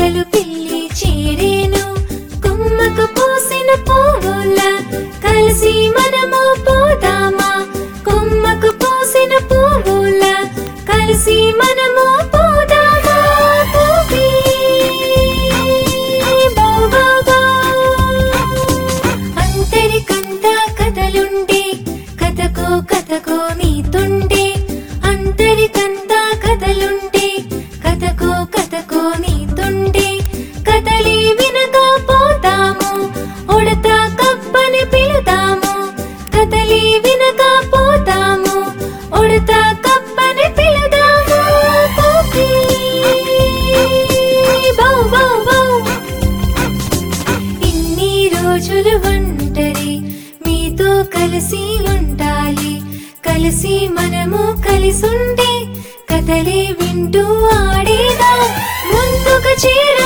కుక్కలు పిల్లి చేరేను కొమ్మకు పూసిన పువ్వుల కలిసి మనము పోదామా కొమ్మకు పూసిన పువ్వుల కలిసి మనము పోదామా గోపి బావగా అంతరికంతా కథలుండే కథకో కథకో నీతుండే అంతరికంతా కథలుండే కథకో కథకో నీతుండే కథలే వినగా పోతాము ఉడతా కప్పని పిలుదాము కథలే వినగా పోతాము ఉడతా కప్పని పిలుదాము గోపి బౌ బౌ బౌ ఇన్ని రోజులు ఒంటరి మీతో కలిసి ఉండాలి కలిసి మనము కలిసుండే కథలే వింటూ ఆడేదా ముందుకు చేర